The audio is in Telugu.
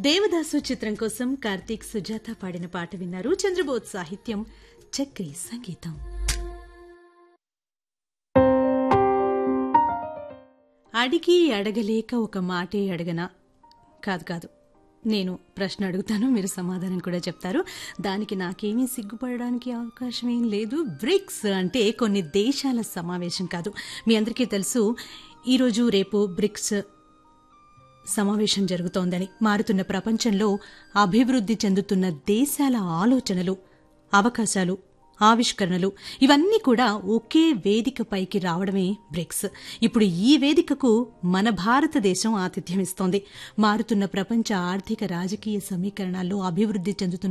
దేవదాసు చిత్రం కోసం కార్తీక్ సుజాత పాడిన పాట విన్నారు చంద్రబోధ్ సాహిత్యం చక్రి సంగీతం అడిగి అడగలేక ఒక మాటే అడగనా కాదు కాదు నేను ప్రశ్న అడుగుతాను మీరు సమాధానం కూడా చెప్తారు దానికి నాకేమీ సిగ్గుపడడానికి అవకాశం ఏం లేదు బ్రిక్స్ అంటే కొన్ని దేశాల సమావేశం కాదు మీ అందరికీ తెలుసు ఈరోజు రేపు బ్రిక్స్ సమావేశం జరుగుతోందని మారుతున్న ప్రపంచంలో అభివృద్ధి చెందుతున్న దేశాల ఆలోచనలు అవకాశాలు ఆవిష్కరణలు ఇవన్నీ కూడా ఒకే వేదికపైకి రావడమే బ్రిక్స్ ఇప్పుడు ఈ వేదికకు మన భారతదేశం ఆతిథ్యం ఇస్తోంది మారుతున్న ప్రపంచ ఆర్థిక రాజకీయ సమీకరణాల్లో అభివృద్ధి చెందుతున్న